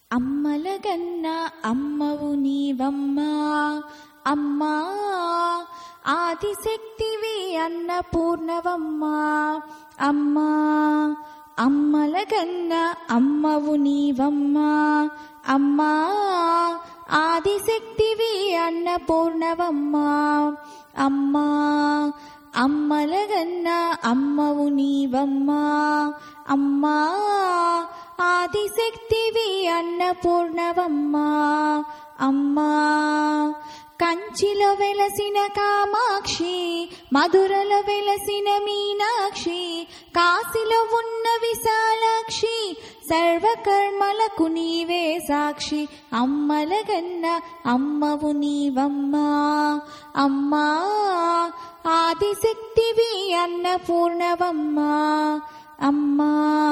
అమ్మలగన్న అమ్మవు నీవమ్మా అమ్మా ఆదిశక్తివి అన్నపూర్ణవమ్మా అమ్మా అమ్మలగన్న అమ్మవు నీవమ్మా అమ్మా ఆదిశక్తివి అన్నపూర్ణవమ్మా అమ్మా అమ్మలగన్న అమ్మవు నీవమ్మా అమ్మా ఆదిశక్తివి అన్నపూర్ణవమ్మా అమ్మా కంచిలో వెలసిన కామాక్షి మధురలో వెలసిన మీనాక్షి కాశీలో ఉన్న విశాలాక్షి సర్వకర్మలకు నీవే సాక్షి అమ్మలగన్న అమ్మవు నీవమ్మా అమ్మా ఆదిశక్తివి అన్నపూర్ణవమ్మా అమ్మా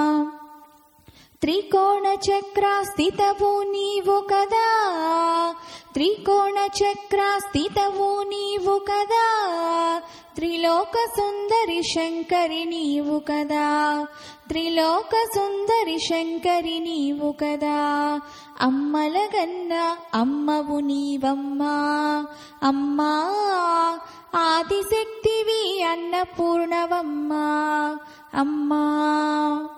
త్రికోణ చక్ర స్థితవు నీవు కదా త్రికోణ చక్ర స్థితవు నీవు కదా త్రిలోక సుందరి శంకరి నీవు కదా త్రిలోక సుందరి శంకరి నీవు కదా అమ్మలగన్న అమ్మవు నీవమ్మా అమ్మా ఆదిశక్తివి అన్నపూర్ణవమ్మా అమ్మా